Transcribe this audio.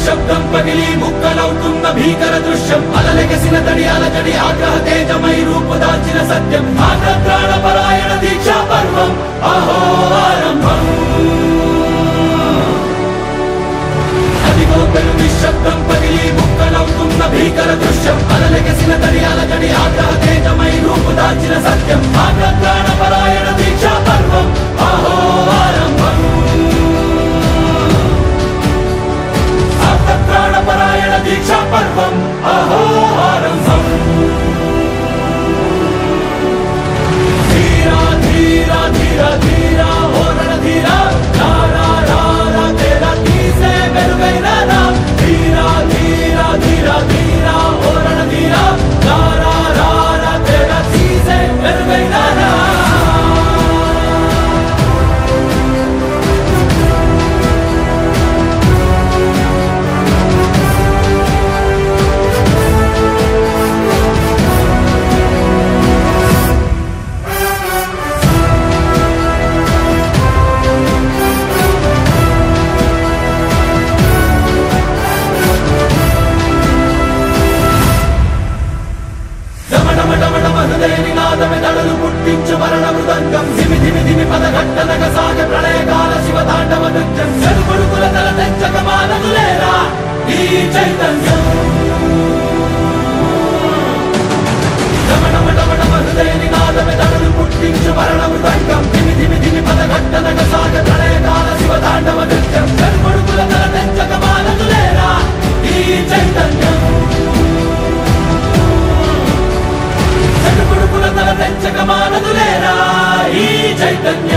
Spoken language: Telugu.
నిశ్శబ్దం పగిలి ముక్కలవుతున్న భీకర దృశ్యం అలలెగసిన తడి అలజడి ఆగ్రహ తేజమై రూపు దాల్చిన సత్యం ఆగ్రత్రాణ పరాయణ దీక్షా పర్వం అహో ఆరంభం అదిగో పెను నిశ్శబ్దం పగిలి ముక్కలవుతున్న భీకర దృశ్యం అలలెగసిన తడి అలజడి ఆగ్రహ తేజమై రూపు దాల్చిన సత్యం ఆగ్రత్రాణ పరాయణ దీక్షా పర్వం అహో ఆరంభం ప్రాణపరాయణ దీక్షా పర్వం అహో ఆరంభం ధీరా ధీరా ధీరా ధీరా ఓరణ ధీరా రారా రారా తేరా తీసే వెలుగైన రా ధీరా ధీరా ధీరా ధీరా ఓరణ ధీరా రారా రారా తేరా తీసే వెలుగైన రా హృదయని నాదమె దడలు పుట్టించు మరణ మృదంగం ధిమి ధిమి ధిమి పద ఘట్టనగ సాగ ప్రళయకాల శివ తాండవ నృత్యం చెరుకొడుకుల తల తెచ్చక మానదులేరా ఈ చైతన్యం రమణమటమటమ హృదయని నాదమె దడలు పుట్టించు మరణ మృదంగం ధిమి ధిమి ధిమి పద ఘట్టనగ సాగ ప్రళయకాల శివ తాండవ నృత్యం చెరుకొడుకుల తల తెచ్చక మానదులేరా ఈ చైతన్యం చెడుపుడుకుల తల తెచ్చక మానదులేరా ఈ చైతన్యం